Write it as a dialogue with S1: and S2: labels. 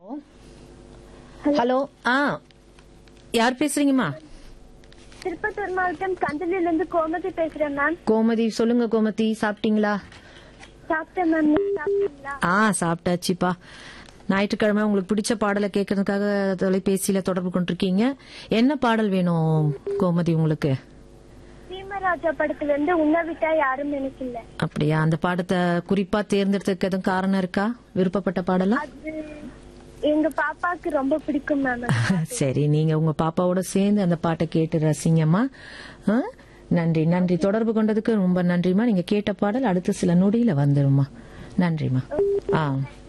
S1: Hello ஆ யார் பேசுறீங்கம்மா
S2: திருப்பத்தூர் மாவட்டம் கந்தலில இருந்து கோமதி பேசுறேன் மேம்
S1: கோமதி சொல்லுங்க கோமதி சாப்பிட்டீங்களா
S2: சாப்பிட்டேன் மேம் நீங்க சாப்பிட்டீங்களா
S1: ஆ சாப்பிட்டாச்சுப்பா ஞாயிற்றுக்கிழமை உங்களுக்கு பிடிச்ச பாடலை கேட்கறதுக்காக தொலைபேசியில தொடர்பு கொண்டிருக்கீங்க என்ன பாடல் வேணும் கோமதி உங்களுக்கு
S2: சீமராஜா படத்துல இருந்து உன்னை விட்டா யாரும் எனக்கு இல்ல
S1: அப்படியா அந்த பாடத்தை குறிப்பா தேர்ந்தெடுத்ததுக்கு எதுவும் காரணம் இருக்கா விருப்பப்பட்ட பாடலா
S2: அது எங்க பாப்பாக்கு ரொம்ப பிடிக்கும் மேம்
S1: சரி நீங்க உங்க பாப்பாவோட சேர்ந்து அந்த பாட்டை கேட்டு ரசிங்கம்மா ஆ? நன்றி நன்றி தொடர்பு கொண்டதுக்கு ரொம்ப நன்றிமா நீங்க கேட்ட பாடல் அடுத்த சில நொடியில வந்துருமா நன்றிமா ஆ